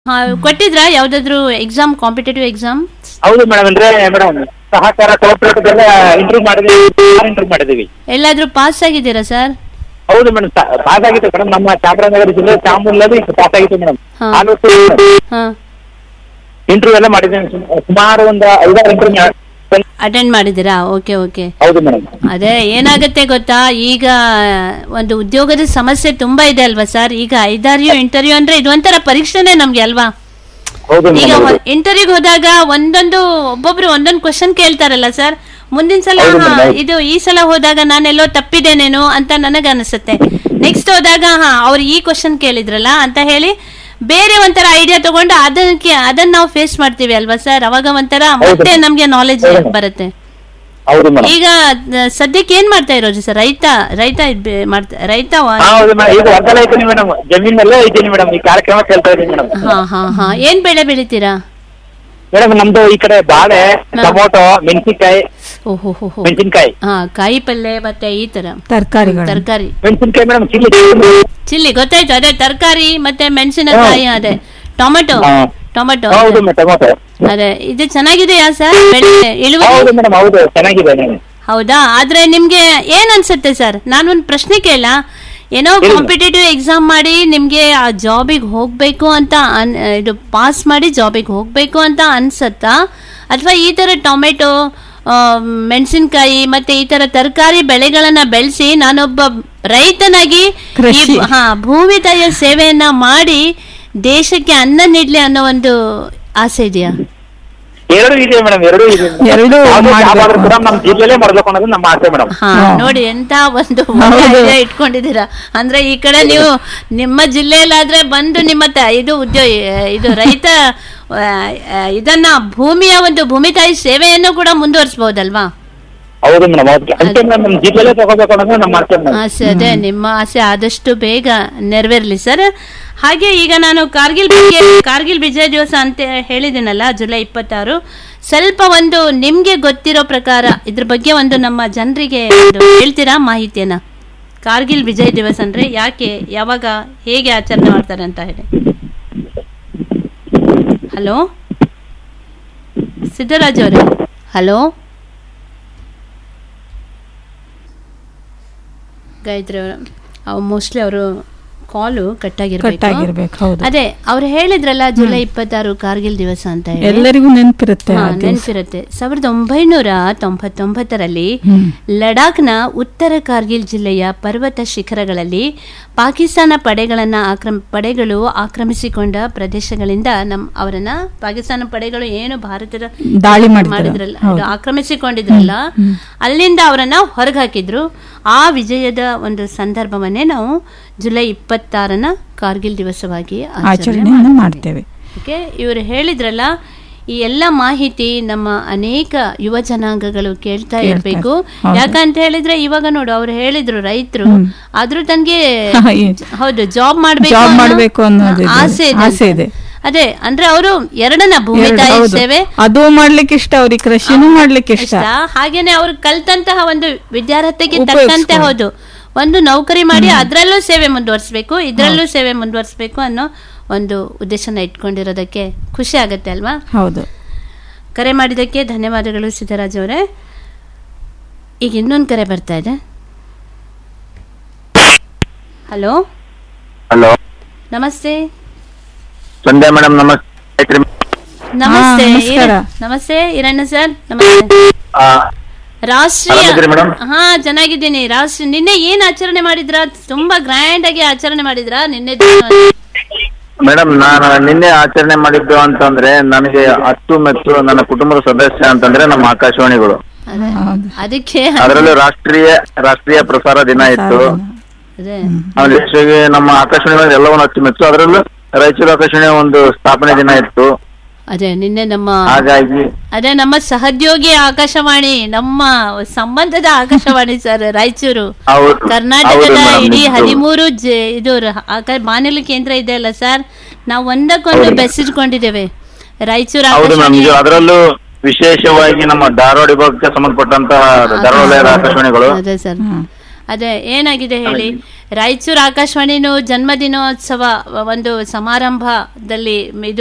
ಹಾ ಕೊಟ್ಟಿದ್ರಾ ಯಾವ್ದಾದ್ರು ಎಕ್ಸಾಮ್ ಕಾಂಪಿಟೇಟಿವ್ ಎಕ್ಸಾಮ್ ಹೌದು ಮೇಡಮ್ ಅಂದ್ರೆ ಮೇಡಮ್ ಸಹಕಾರ ಕೋಆಪರೇಟಿವ್ ಎಲ್ಲ ಇಂಟರ್ವ್ಯೂ ಮಾಡಿದ್ವಿ ಇಂಟರ್ವ್ಯೂ ಮಾಡಿದೀವಿ ಎಲ್ಲಾದ್ರೂ ಪಾಸ್ ಆಗಿದ್ದೀರಾ ಸರ್ ಹೌದು ಮೇಡಮ್ ಪಾಸ್ ಆಗಿತ್ತು ಮೇಡಮ್ ನಮ್ಮ ಚಾಮರಾಜನಗರ ಜಿಲ್ಲೆ ಚಾಮುಂಡಲ್ಲಿ ಪಾಸ್ ಆಗಿತ್ತು ಮೇಡಮ್ ಹಾ. ಆಲೂರು ಹಾ ಇಂಟರ್ವ್ಯೂ ಎಲ್ಲ ಮಾಡಿದ್ದೀನಿ ಸುಮ್- ಸುಮಾರು ಒಂದು ಐದಾರು ಇಂಟರ್ವ್ಯೂ ಅಟೆಂಡ್ ಮಾಡಿದ್ದೀರಾ ಓಕೆ ಓಕೆ ಹೌದು ಮೇಡಮ್ ಅದೇ ಏನಾಗುತ್ತೆ ಗೊತ್ತಾ ಈಗ ಒಂದು ಉದ್ಯೋಗದ ಸಮಸ್ಯೆ ತುಂಬಾ ಇದೆ ಅಲ್ವಾ ಸರ್ ಈಗ ಐದಾರು ಇಂಟರ್ವ್ಯೂ ಅಂದ್ರೆ ಇದು ಒಂಥರ ಪರೀಕ್ಷೆನೇ ನಮ್ಗೆ ಅಲ್ವಾ ಹೌದು ಈಗ ಮೇಡಮ್ ಇಂಟರ್ವ್ಯೂಗೆ ಹೋದಾಗ ಒಂದೊಂದು ಒಬ್ಬೊಬ್ರು ಒಂದೊಂದು ಕ್ವಶನ್ ಕೇಳ್ತಾರಲ್ಲ ಸರ್ ಮುಂದಿನ ಸಲ ಹೌದು ಹಾ, madam, ಹೌದು. ಇದು ಈ ಸಲ ಹೋದಾಗ ನಾನೆಲ್ಲೋ ತಪ್ಪಿದ್ದೇನೇನೋ ಅಂತ ನನಗೆ ಅನಿಸುತ್ತೆ ನೆಕ್ಸ್ಟ್ ಹೋದಾಗ ಹಾ ಅವ್ರು ಈ ಕ್ವಶನ್ ಕೇಳಿದ್ರಲ್ಲ ಅಂತ ಹೇಳಿ ಬೇರೆ ಒಂಥರ ಐಡಿಯಾ ತಗೊಂಡು ಅದಕ್ಕೆ ಅದನ್ನ ನಾವು ಫೇಸ್ ಮಾಡ್ತೀವಿ ಅಲ್ವಾ ಸರ್ ಅವಾಗ ಒಂಥರ ಮತ್ತೆ ನಮ್ಗೆ ನಾಲೆಜ್ ಹೌದು. ಬರುತ್ತೆ ಹೌದು ಮೇಡಮ್ ಈಗ ಆ, ಸದ್ಯಕ್ಕೆ ಏನ್ ಮಾಡ್ತಾ ಇರೋದು ಸರ್ ರೈತ ರೈತ ಇದ್- ಮಾಡ್ತಾ ರೈತ ವ- ಹಾ ಹೌದು ಮೇಡಮ್ ಈಗ ಹೊರಗಡೆ ಇದ್ದೀನಿ ಮೇಡಮ್ ಜಮೀನಲ್ಲೇ ಇದ್ದೀನಿ ಮೇಡಮ್ ಈ ಕಾರ್ಯಕ್ರಮ ಕೇಳ್ತಾ ಇದ್ದೀನಿ ಮೇಡಮ್ ಹಾ ಹಾ ಹಾ ಏನ್ ಬೆಳೆ ಬೆಳಿತೀರಾ ಮೇಡಮ್ ನಮ್ದು ಈ ಕಡೆ ಬಾಳೆ ಟೊಮೊಟೊ ಮೆಣಸಿನ್ಕಾಯಿ ಓಹೋ ಹೋ ಹೋ ಮೆಣಸಿನ್ಕಾಯಿ ಹಾ ಕಾಯಿ ಪಲ್ಯ ಮತ್ತೆ ಈ ತರ ತರಕಾರಿಗಳು ತರಕಾರಿ ಮೆಣಸಿನ್ಕಾಯಿ ಮೇಡಮ್ ಚಿಲ್ಲಿ ಚಿಲ್ಲಿ ಗೊತ್ತಾಯ್ತು ಅದೇ ತರಕಾರಿ ಮತ್ತೆ ಮೆಣಸಿನಕಾಯಿ ಅದೇ ಟೊಮೆಟೊ ಹಾ. ಟೊಮೆಟೊ ಹೌದು ಮೇಡಮ್ ಟೊಮೊಟೊ ಅದೇ ಇದು ಚೆನ್ನಾಗಿದೆಯಾ ಸರ್ ಬೆಳೆ ಇಳುವರಿ ಹೌದು ಮೇಡಮ್ ಹೌದು ಚೆನ್ನಾಗಿದೆ ಮೇಡಮ್ ಹೌದಾ ಆದ್ರೆ ನಿಮ್ಗೆ ಏನ್ ಅನ್ಸುತ್ತೆ ಸರ್ ನಾನೊಂದು ಪ್ರಶ್ನೆ ಕೇಳ ಏನೋ ಹೇಳಿ. ಕಾಂಪಿಟೇಟಿವ್ ಎಕ್ಸಾಮ್ ಮಾಡಿ ನಿಮ್ಗೆ ಆ ಜಾಬಿಗೆ ಹೋಗ್ಬೇಕು ಅಂತ ಅನ್- ಇದು ಪಾಸ್ ಮಾಡಿ ಜಾಬಿಗೆ ಹೋಗ್ಬೇಕು ಅಂತ ಅನ್ಸತ್ತಾ ಅಥವಾ ಈ ತರ ಟೊಮೆಟೊ ಆ, ಮೆಣಸಿನ್ಕಾಯಿ ಮತ್ತೆ ಈ ತರ ತರಕಾರಿ ಬೆಳೆಗಳನ್ನ ಬೆಳೆಸಿ ನಾನೊಬ್ಬ ರೈತನಾಗಿ ಈ ಕೃಷಿ. ಹಾ ಭೂಮಿ ತಾಯಿಯ ಸೇವೆಯನ್ನ ಮಾಡಿ ದೇಶಕ್ಕೆ ಅನ್ನ ನೀಡ್ಲಿ ಅನ್ನೋ ಒಂದು ಆಸೆ ಇದೆಯಾ ಎರಡು ಇದೆ ಮೇಡಮ್ ಎರಡು ಇದೆ madam. ಎರಡೂ ಯಾವ್ದು job ಮಾಡ್ಬೇಕು. ಆದ್ರೂ ಕೂಡ ನಮ್ ಜಿಲ್ಲೆಲೇ ಮಾಡ್ಬೇಕು ಅನ್ನೋದು ನಮ್ಮ ಆಸೆ ಮೇಡಮ್ ಹಾ ಹಾ. ನೋಡಿ ಎಂತ ಒಂದು ಹೌದು. idea ಇಟ್ಕೊಂಡಿದ್ದೀರಾ ಅಂದ್ರೆ ಈ ಕಡೆ ನೀವು ನಿಮ್ಮ ಜಿಲ್ಲೆಯಲ್ಲಾದ್ರೆ ಬಂದು ನಿಮ್ಮ ತ- ಇದು ಉದ್ಯೋಗ ಇದು ರೈತ ಆ, ಆ, ಇದನ್ನ ಭೂಮಿಯ ಒಂದು ಭೂಮಿ ತಾಯಿ ಸೇವೆಯನ್ನು ಕೂಡ ಮುಂದುವರಿಸಬಹುದಲ್ವಾ ಹೌದು ಮೇಡಮ್ ಹೌದು ಅದಕ್ಕೆ ಮೇಡಮ್ ನಮ್ ಜಿಲ್ಲೆಲೇ ತಗೋಬೇಕು ಅನ್ನೋದು ನಮ್ಮ ಆಸೆ ಮೇಡಮ್ ಆಸೆ ಅದೇ ನಿಮ್ಮ ಆಸೆ ಆದಷ್ಟು ಬೇಗ ನೆರವೇರ್ಲಿ ಸರ್ ಹಾಗೆ ಈಗ ನಾನು ಕಾರ್ಗಿಲ್ ಬಗ್ಗೆ ಕಾರ್ಗಿಲ್ ವಿಜಯ ದಿವಸ ಅಂತ ಹೇಳಿದ್ದೀನಲ್ಲ ಜುಲೈ ಇಪ್ಪತ್ತಾರು ಸ್ವಲ್ಪ ಒಂದು ನಿಮ್ಗೆ ಗೊತ್ತಿರೋ ಪ್ರಕಾರ ಇದ್ರ ಬಗ್ಗೆ ಒಂದು ನಮ್ಮ ಜನರಿಗೆ ಒಂದು ಹೇಳ್ತೀರಾ ಮಾಹಿತಿಯನ್ನ ಕಾರ್ಗಿಲ್ ವಿಜಯ್ ದಿವಸ್ ಅಂದ್ರೆ ಯಾಕೆ ಯಾವಾಗ ಹೇಗೆ ಆಚರಣೆ ಮಾಡ್ತಾರೆ ಅಂತ ಹೇಳಿ ಹಲೋ ಸಿದ್ದರಾಜ್ ಅವರೇ ಹಲೋ ಗಾಯತ್ರಿ ಅವರು ಮೋಸ್ಟ್ಲಿ ಅವರು ಕಾಲು ಕಟ್ಟಾಗಿರ್ಬೇಕು ಕಟ್ಟಾಗಿರ್ಬೇಕು ಹೌದು ಅದೇ ಅವ್ರು ಹೇಳಿದ್ರಲ್ಲ ಜುಲೈ ಇಪ್ಪತ್ತಾರು ಕಾರ್ಗಿಲ್ ದಿವಸ ಅಂತ ಹೇಳಿ ಎಲ್ಲರಿಗೂ ನೆನಪಿರುತ್ತೆ ಹಾ, ನೆನ್ಪಿರುತ್ತೆ ಸಾವಿರದ ಒಂಬೈನೂರ ತೊಂಬತ್ತೊಂಬತ್ತರಲ್ಲಿ ಹ್ಮ್. ಲಡಾಖ್ನ ಉತ್ತರ ಕಾರ್ಗಿಲ್ ಜಿಲ್ಲೆಯ ಪರ್ವತ ಶಿಖರಗಳಲ್ಲಿ ಪಾಕಿಸ್ತಾನ ಪಡೆಗಳನ್ನ ಆಕ್ರಮ ಪಡೆಗಳು ಆಕ್ರಮಿಸಿಕೊಂಡ ಪ್ರದೇಶಗಳಿಂದ ನಮ್ ಅವರನ್ನ ಪಾಕಿಸ್ತಾನ ಪಡೆಗಳು ಏನು ಭಾರತದ ದಾಳಿ ಮಾಡಿದ್ರು. ಮಾಡಿದ್ರಲ್ಲ ಹೌದು. ಅದು ಆಕ್ರಮಿಸಿಕೊಂಡಿದ್ರಲ್ಲ ಅಲ್ಲಿಂದ ಅವರನ್ನ ಹೊರಗೆ ಹಾಕಿದ್ರು ಆ ವಿಜಯದ ಒಂದು ಸಂದರ್ಭವನ್ನೇ ನಾವು ಜುಲೈ ಇಪ್ಪತ್ತಾರನ ಕಾರ್ಗಿಲ್ ದಿವಸವಾಗಿ ಆಚರಣೆ ಆಚರಣೆಯನ್ನು ಮಾಡ್ತೇವೆ ಓಕೆ ಇವರು ಹೇಳಿದ್ರಲ್ಲ ಈ ಎಲ್ಲ ಮಾಹಿತಿ ನಮ್ಮ ಅನೇಕ ಯುವ ಜನಾಂಗಗಳು ಕೇಳ್ತಾ ಕೇಳ್ತಾ ಇರ್ಬೇಕು ಹೌದು. ಯಾಕಂತ ಹೇಳಿದ್ರೆ ಇವಾಗ ನೋಡು ಅವ್ರು ಹೇಳಿದ್ರು ರೈತರು ಆದ್ರೂ ತನ್ಗೆ ಹಾ, ಈ- ಹೌದು ಜಾಬ್ ಮಾಡ್ಬೇಕು Job ಅನ್ನೋ ಮಾಡ್ಬೇಕು ಅನ್ನೋದು ಇದೆ. ಆಸೆ ಇದೆ ಆಸೆ ಅಂತ. ಇದೆ. ಅದೇ ಅಂದ್ರೆ ಅವರು ಎರಡನ್ನ ಭೂಮಿ ಎರಡು, ತಾಯಿ ಹೌದು. ಸೇವೆ ಅದು ಮಾಡ್ಲಿಕ್ಕೆ ಇಷ್ಟ ಅವ್ರಿಗೆ ಕೃಷಿನೂ ಮಾಡ್ಲಿಕ್ಕೆ ಇಷ್ಟ ಇಷ್ಟ ಹಾಗೇನೆ ಅವ್ರು ಕಲ್ತಂತಹ ಒಂದು ವಿದ್ಯಾರ್ಥಿಗೆ ಉಪಯೋಗಿಸ್ಕೊಂಡು. ತಕ್ಕಂತೆ ಹೌದು ಒಂದು ನೌಕರಿ ಮಾಡಿ ಅದ್ರಲ್ಲೂ ಸೇವೆ ಮುಂದುವರಿಸಬೇಕು ಇದ್ರಲ್ಲೂ ಸೇವೆ ಮುಂದುವರಿಸಬೇಕು ಅನ್ನೋ ಒಂದು ಉದ್ದೇಶನ ಇಟ್ಕೊಂಡಿರೋದಕ್ಕೆ ಖುಷಿ ಆಗತ್ತೆ ಅಲ್ವಾ ಹೌದು ಕರೆ ಮಾಡಿದ್ದಕ್ಕೆ ಧನ್ಯವಾದಗಳು ಸಿದ್ದರಾಜ್ ಅವರೇ ಈಗ ಇನ್ನೊಂದು ಕರೆ ಬರ್ತಾ ಇದೆ ಹಲೋ ಹಲೋ ನಮಸ್ತೆ ಸಂಧ್ಯಾ ಮೇಡಮ್ ನಮಸ್ತೆ ನಮಸ್ತೆ ನಮಸ್ಕಾರ. ಇರ- ನಮಸ್ತೆ ಇರಣ್ಣ ಸರ್ ನಮಸ್ತೆ ರಾಷ್ಟ್ರೀಯ ಆರಾಮಿದ್ದೀರಿ ಮೇಡಮ್? ಹಾ ಚೆನ್ನಾಗಿದ್ದೀನಿ ರಾಷ್ಟ್ರ ನಿನ್ನೆ ಏನ್ ಆಚರಣೆ ಮಾಡಿದ್ರ ತುಂಬಾ ಗ್ರ್ಯಾಂಡ್ ಆಗಿ ಆಚರಣೆ ಮಾಡಿದ್ರ ನಿನ್ನೆ ದಿನ? ಮೇಡಮ್ ನಾನು ನಿನ್ನೆ ಆಚರಣೆ ಮಾಡಿದ್ದು ಅಂತಂದ್ರೆ ನನಗೆ ಅಚ್ಚು ಮೆಚ್ಚು ನನ್ನ ಕುಟುಂಬದ ಸದಸ್ಯ ಅಂತಂದ್ರೆ ನಮ್ಮ ಆಕಾಶವಾಣಿಗಳು ಅದೇ. ಹೌದು. ಅದಕ್ಕೆ ಅದರಲ್ಲೂ ರಾಷ್ಟ್ರೀಯ ರಾಷ್ಟ್ರೀಯ ಪ್ರಸಾರ ದಿನ ಇತ್ತು ಅದೇ ಆಮೇಲೆ ಹೆಚ್ಚಾಗಿ ನಮ್ಮ ಆಕಾಶವಾಣಿ ಎಲ್ಲವನ್ನು ಅಚ್ಚುಮೆಚ್ಚು ಅದರಲ್ಲೂ ರಾಯಚೂರು ಆಕಾಶವಾಣಿ ಒಂದು ಸ್ಥಾಪನೆ ದಿನ ಇತ್ತು ಅದೇ ನಿನ್ನೆ ನಮ್ಮ ಹಾಗಾಗಿ ಅದೇ ನಮ್ಮ ಸಹೋದ್ಯೋಗಿ ಆಕಾಶವಾಣಿ ನಮ್ಮ ಸಂಬಂಧದ ಆಕಾಶವಾಣಿ ಸರ್ ರಾಯಚೂರು ಹೌದು ಕರ್ನಾಟಕದ ಹೌದು ಮೇಡಮ್, ಇಡೀ ನಿಜ. ಹದಿಮೂರು ಜೆ- ಇದು ರ- ಆಕ- ಬಾನುಲಿ ಕೇಂದ್ರ ಇದೆ ಅಲ್ಲ ಸರ್ ನಾವು ಒಂದಕ್ಕೊಂದು ಹೌದು. ಬೆಸಿಟ್ಕೊಂಡಿದ್ದೇವೆ ರಾಯಚೂರು ಹೌದು ಮ್ಯಾಮ್ ಆಕಾಶವಾಣಿ ಇದು ಅದರಲ್ಲೂ ವಿಶೇಷವಾಗಿ ನಮ್ಮ ಧಾರವಾಡ ವಿಭಾಗಕ್ಕೆ ಸಂಬಂಧಪಟ್ಟಂತಹ ಧಾರವಾಡ ವಲಯದ ಆಕಾಶವಾಣಿಗಳು ಅದೇ ಸರ್ ಅದೇ ಏನಾಗಿದೆ ಹೇಳಿ ರಾಯಚೂರು ಆಕಾಶವಾಣಿನೂ ಜನ್ಮದಿನೋತ್ಸವ ಒಂದು ಸಮಾರಂಭದಲ್ಲಿ ಇದು